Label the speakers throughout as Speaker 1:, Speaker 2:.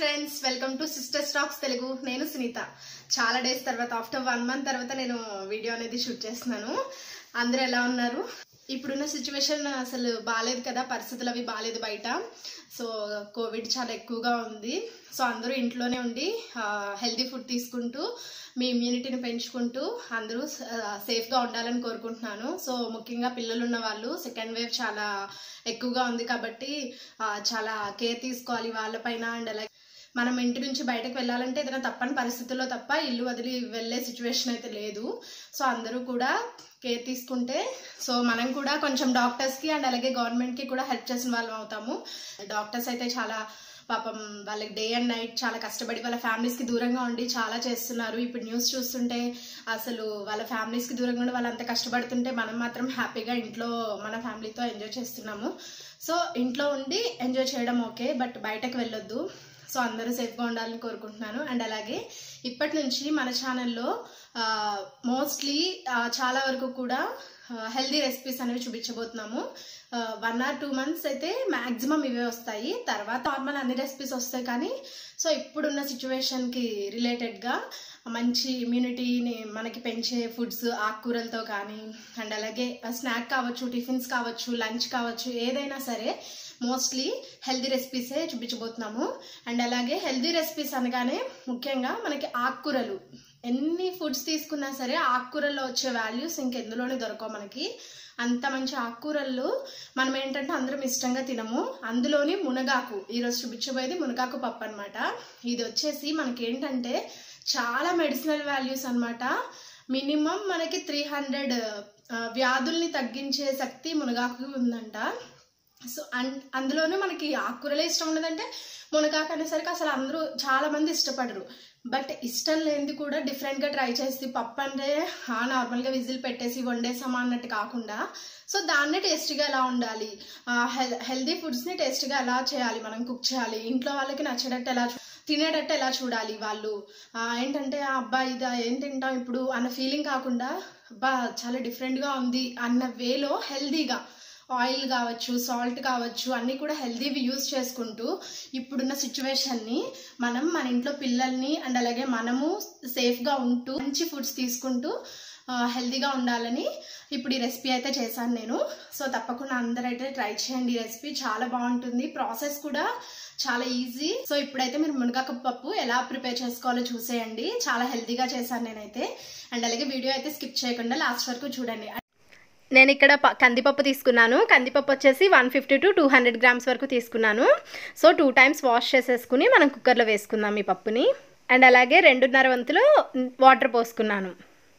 Speaker 1: friends welcome to sister stocks Telugu నేను సునీత చాలా days తర్వాత ఆఫ్టర్ వన్ మంత్ తర్వాత నేను వీడియో అనేది షూట్ చేస్తున్నాను అందరూ ఎలా ఉన్నారు ఇప్పుడున్న సిచ్యువేషన్ అసలు బాగాలేదు కదా పరిస్థితులు అవి బాగాలేదు బయట సో కోవిడ్ చాలా ఎక్కువగా ఉంది సో అందరూ ఇంట్లోనే ఉండి హెల్తీ ఫుడ్ తీసుకుంటూ మీ ఇమ్యూనిటీని పెంచుకుంటూ అందరూ సేఫ్గా ఉండాలని కోరుకుంటున్నాను సో ముఖ్యంగా పిల్లలు ఉన్న వాళ్ళు సెకండ్ వేవ్ చాలా ఎక్కువగా ఉంది కాబట్టి ఆ, చాలా కేర్ తీసుకోవాలి వాళ్ళపైన అండ్ అలాగే మనం ఇంటి నుంచి బయటకు వెళ్ళాలంటే ఏదైనా తప్పని పరిస్థితుల్లో తప్ప ఇల్లు వదిలి వెళ్ళే సిచ్యువేషన్ అయితే లేదు సో అందరూ కూడా కేర్ తీసుకుంటే సో మనం కూడా కొంచెం డాక్టర్స్కి అండ్ అలాగే గవర్నమెంట్కి కూడా హెల్ప్ చేసిన వాళ్ళం అవుతాము డాక్టర్స్ అయితే చాలా పాపం వాళ్ళకి డే అండ్ నైట్ చాలా కష్టపడి వాళ్ళ ఫ్యామిలీస్కి దూరంగా ఉండి చాలా చేస్తున్నారు ఇప్పుడు న్యూస్ చూస్తుంటే అసలు వాళ్ళ ఫ్యామిలీస్కి దూరంగా ఉండి వాళ్ళు అంత కష్టపడుతుంటే మనం మాత్రం హ్యాపీగా ఇంట్లో మన ఫ్యామిలీతో ఎంజాయ్ చేస్తున్నాము సో ఇంట్లో ఉండి ఎంజాయ్ చేయడం ఓకే బట్ బయటకు వెళ్ళొద్దు సో అందరూ సేఫ్గా ఉండాలని కోరుకుంటున్నాను అండ్ అలాగే ఇప్పటి నుంచి మన ఛానల్లో మోస్ట్లీ చాలా వరకు కూడా హెల్దీ రెసిపీస్ అనేవి చూపించబోతున్నాము వన్ ఆర్ టూ మంత్స్ అయితే మ్యాక్సిమం ఇవే వస్తాయి తర్వాత నార్మల్ అన్ని రెసిపీస్ వస్తాయి కానీ సో ఇప్పుడున్న సిచ్యువేషన్కి రిలేటెడ్గా మంచి ఇమ్యూనిటీని మనకి పెంచే ఫుడ్స్ ఆకుకూరలతో కానీ అండ్ అలాగే స్నాక్ కావచ్చు టిఫిన్స్ కావచ్చు లంచ్ కావచ్చు ఏదైనా సరే మోస్ట్లీ హెల్దీ రెసిపీసే చూపించబోతున్నాము అండ్ అలాగే హెల్దీ రెసిపీస్ అనగానే ముఖ్యంగా మనకి ఆకుకూరలు ఎన్ని ఫుడ్స్ తీసుకున్నా సరే ఆకుకూరల్లో వచ్చే వాల్యూస్ ఇంకెందులోనే దొరకవు మనకి అంత మంచి ఆకుకూరలు మనం ఏంటంటే అందరం ఇష్టంగా తినము అందులోని మునగాకు ఈరోజు చూపించబోయేది మునగాకు పప్పు అనమాట ఇది వచ్చేసి మనకి ఏంటంటే చాలా మెడిసినల్ వాల్యూస్ అనమాట మినిమం మనకి త్రీ హండ్రెడ్ వ్యాధుల్ని తగ్గించే శక్తి మునగాకు ఉందంట సో అన్ అందులోనూ మనకి ఆకుకూరలే ఇష్టం ఉండదంటే మునగాకు అనేసరికి అసలు అందరూ చాలా మంది ఇష్టపడరు బట్ ఇష్టం లేనిది కూడా డిఫరెంట్గా ట్రై చేసి పప్పు అంటే ఆ నార్మల్గా విజిల్ పెట్టేసి వండేసామా అన్నట్టు కాకుండా సో దాన్నే టేస్టీగా ఎలా ఉండాలి హెల్ హెల్దీ ఫుడ్స్ని టేస్టీగా ఎలా చేయాలి మనం కుక్ చేయాలి ఇంట్లో వాళ్ళకి నచ్చేటట్టు ఎలా చూ- తినేటట్టు ఎలా చూడాలి వాళ్ళు ఆ, ఏంటంటే ఆ, అబ్బా ఇదా ఏం తింటాం ఇప్పుడు అన్న ఫీలింగ్ కాకుండా అబ్బా చాలా డిఫరెంట్గా ఉంది అన్న వేలో హెల్దీగా ఆయిల్ కావచ్చు సాల్ట్ కావచ్చు అన్నీ కూడా హెల్దీవి యూజ్ చేసుకుంటూ ఇప్పుడున్న సిచ్యువేషన్ని మనం మన ఇంట్లో పిల్లల్ని అండ్ అలాగే మనము సేఫ్గా ఉంటూ మంచి ఫుడ్స్ తీసుకుంటూ హెల్దీగా ఉండాలని ఇప్పుడు ఈ రెసిపీ అయితే చేశాను నేను సో తప్పకుండా అందరైతే ట్రై చేయండి ఈ రెసిపీ చాలా బాగుంటుంది ప్రాసెస్ కూడా చాలా ఈజీ సో ఇప్పుడైతే మీరు మునగాకు పప్పు ఎలా ప్రిపేర్ చేసుకోవాలో చూసేయండి చాలా హెల్తీగా చేశాను నేనైతే అండ్ అలాగే వీడియో అయితే స్కిప్ చేయకుండా లాస్ట్ వరకు చూడండి నేను ఇక్కడ ప- కందిపప్పు తీసుకున్నాను కందిపప్పు వచ్చేసి one fifty to two hundred grams వరకు తీసుకున్నాను సో టూ టైమ్స్ వాష్ చేసేసుకుని మనం కుక్కర్లో వేసుకుందాం ఈ పప్పుని అండ్ అలాగే రెండున్నర వంతులు వాటర్ పోసుకున్నాను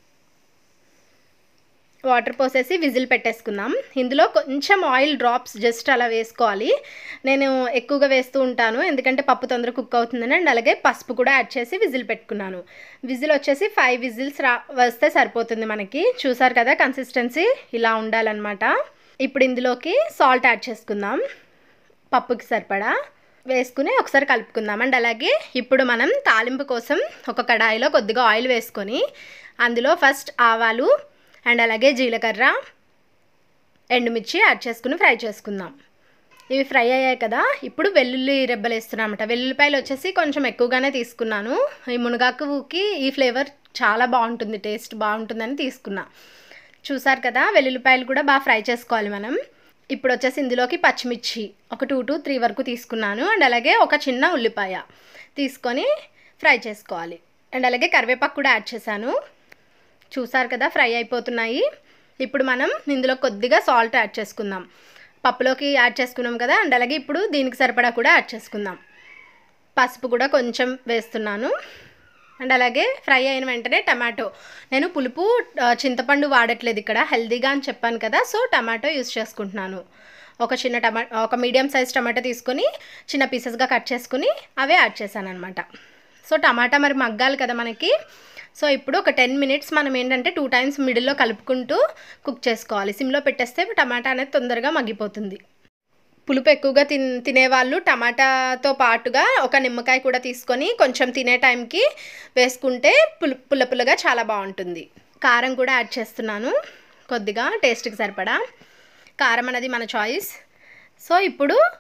Speaker 1: వాటర్ పోసేసి విజిల్ పెట్టేసుకుందాం ఇందులో కొంచెం ఆయిల్ డ్రాప్స్ జస్ట్ అలా వేసుకోవాలి నేను ఎక్కువగా వేస్తూ ఉంటాను ఎందుకంటే పప్పు తొందరగా కుక్ అవుతుందని అండ్ అలాగే పసుపు కూడా యాడ్ చేసి విజిల్ పెట్టుకున్నాను విజిల్ వచ్చేసి ఫైవ్ విజిల్స్ రా వస్తే సరిపోతుంది మనకి చూసారు కదా కన్సిస్టెన్సీ ఇలా ఉండాలన్నమాట ఇప్పుడు ఇందులోకి సాల్ట్ యాడ్ చేసుకుందాం పప్పుకి సరిపడా వేసుకుని ఒకసారి కలుపుకుందాం అండ్ అలాగే ఇప్పుడు మనం తాలింపు కోసం ఒక కడాయిలో కొద్దిగా ఆయిల్ వేసుకొని అందులో ఫస్ట్ ఆవాలు అండ్ అలాగే జీలకర్ర ఎండుమిర్చి యాడ్ చేసుకుని ఫ్రై చేసుకుందాం ఇవి ఫ్రై అయ్యాయి కదా ఇప్పుడు వెల్లుల్లి రెబ్బలు వేస్తున్నామట వెల్లుల్లిపాయలు వచ్చేసి కొంచెం ఎక్కువగానే తీసుకున్నాను ఈ మునగాకుకి ఈ ఫ్లేవర్ చాలా బాగుంటుంది టేస్ట్ బాగుంటుందని తీసుకున్నా చూసారు కదా వెల్లుల్లిపాయలు కూడా బాగా ఫ్రై చేసుకోవాలి మనం ఇప్పుడు వచ్చేసి ఇందులోకి పచ్చిమిర్చి ఒక టూ టు త్రీ వరకు తీసుకున్నాను అండ్ అలాగే ఒక చిన్న ఉల్లిపాయ తీసుకొని ఫ్రై చేసుకోవాలి అండ్ అలాగే కరివేపాకు కూడా యాడ్ చేశాను చూసారు కదా ఫ్రై అయిపోతున్నాయి ఇప్పుడు మనం ఇందులో కొద్దిగా సాల్ట్ యాడ్ చేసుకుందాం పప్పులోకి యాడ్ చేసుకున్నాం కదా అండ్ అలాగే ఇప్పుడు దీనికి సరిపడా కూడా యాడ్ చేసుకుందాం పసుపు కూడా కొంచెం వేస్తున్నాను అండ్ అలాగే ఫ్రై అయిన వెంటనే టమాటో నేను పులుపు ఆ, చింతపండు వాడట్లేదు ఇక్కడ హెల్దీగా అని చెప్పాను కదా సో టమాటో యూస్ చేసుకుంటున్నాను ఒక చిన్న టమా ఒక మీడియం సైజ్ టమాటో తీసుకొని చిన్న పీసెస్గా కట్ చేసుకుని అవే యాడ్ చేశాను అనమాట సో టమాటా మరి మగ్గాలి కదా మనకి సో ఇప్పుడు ఒక టెన్ మినిట్స్ మనం ఏంటంటే టూ టైమ్స్ మిడిల్లో కలుపుకుంటూ కుక్ చేసుకోవాలి సిమ్లో పెట్టేస్తే టమాటా అనేది తొందరగా మగ్గిపోతుంది పులుపు ఎక్కువగా తిన్ తినేవాళ్ళు టమాటాతో పాటుగా ఒక నిమ్మకాయ కూడా తీసుకొని కొంచెం తినే టైంకి వేసుకుంటే పులు పుల్ల పుల్లగా చాలా బాగుంటుంది కారం కూడా యాడ్ చేస్తున్నాను కొద్దిగా టేస్ట్కి సరిపడా కారం అనేది మన చాయిస్ సో ఇప్పుడు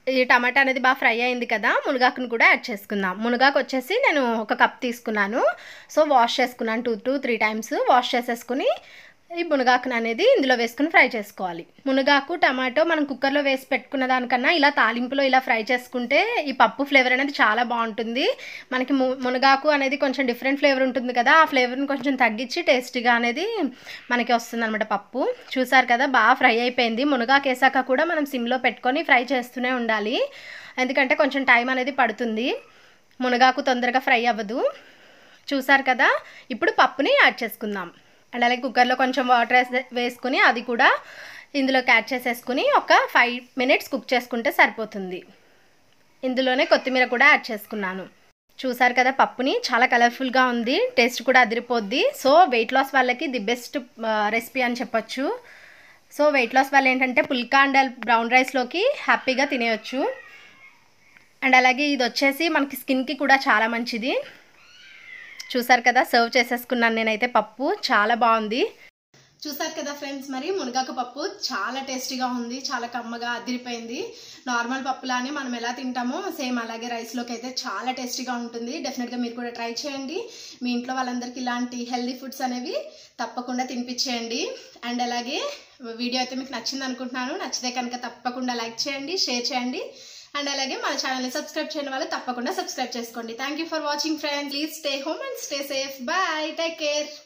Speaker 1: ఈ టమాటా అనేది బాగా ఫ్రై అయింది కదా మునగాకును కూడా యాడ్ చేసుకుందాం మునగాకు వచ్చేసి నేను ఒక కప్ తీసుకున్నాను సో వాష్ చేసుకున్నాను two two three times wash చేసేసుకుని ఈ మునగాకును అనేది ఇందులో వేసుకుని ఫ్రై చేసుకోవాలి మునగాకు టమాటో మనం కుక్కర్లో వేసి పెట్టుకున్న దానికన్నా ఇలా తాలింపులో ఇలా ఫ్రై చేసుకుంటే ఈ పప్పు ఫ్లేవర్ అనేది చాలా బాగుంటుంది మనకి ము మునగాకు అనేది కొంచెం డిఫరెంట్ ఫ్లేవర్ ఉంటుంది కదా ఆ ఫ్లేవర్ని కొంచెం తగ్గించి టేస్టీగా అనేది మనకి వస్తుంది అనమాట పప్పు చూసారు కదా బాగా ఫ్రై అయిపోయింది మునగాకు వేసాక కూడా మనం సిమ్లో పెట్టుకొని ఫ్రై చేస్తూనే ఉండాలి ఎందుకంటే కొంచెం టైం అనేది పడుతుంది మునగాకు తొందరగా ఫ్రై అవ్వదు చూసారు కదా ఇప్పుడు పప్పుని యాడ్ చేసుకుందాం అండ్ అలాగే కుక్కర్లో కొంచెం వాటర్ వేసే వేసుకుని అది కూడా ఇందులోకి యాడ్ చేసేసుకుని ఒక ఫైవ్ మినిట్స్ కుక్ చేసుకుంటే సరిపోతుంది ఇందులోనే కొత్తిమీర కూడా యాడ్ చేసుకున్నాను చూసారు కదా పప్పుని చాలా కలర్ఫుల్గా ఉంది టేస్ట్ కూడా అదిరిపోద్ది సో వెయిట్ లాస్ వాళ్ళకి ది బెస్ట్ రెసిపీ అని చెప్పొచ్చు సో వెయిట్ లాస్ వాళ్ళు ఏంటంటే పుల్కా అండ్ బ్రౌన్ రైస్లోకి హ్యాపీగా తినేయచ్చు అండ్ అలాగే ఇది వచ్చేసి మనకి స్కిన్కి కూడా చాలా మంచిది చూసారు కదా సర్వ్ చేసేసుకున్నాను నేనైతే పప్పు చాలా బాగుంది చూసారు కదా ఫ్రెండ్స్ మరి మునగాకు పప్పు చాలా టేస్టీగా ఉంది చాలా కమ్మగా అదిరిపోయింది నార్మల్ పప్పులానే మనం ఎలా తింటామో సేమ్ అలాగే రైస్లోకి అయితే చాలా టేస్టీగా ఉంటుంది డెఫినెట్గా మీరు కూడా ట్రై చేయండి మీ ఇంట్లో వాళ్ళందరికీ ఇలాంటి హెల్దీ ఫుడ్స్ అనేవి తప్పకుండా తినిపించేయండి అండ్ అలాగే వీడియో అయితే మీకు నచ్చింది అనుకుంటున్నాను నచ్చితే కనుక తప్పకుండా లైక్ చేయండి షేర్ చేయండి అండ్ అలాగే మన ఛానల్ని సబ్స్క్రైబ్ చేయని వాళ్ళు తప్పకుండా సబ్స్క్రైబ్ చేసుకోండి thank you for watching friend please stay home and stay safe bye take care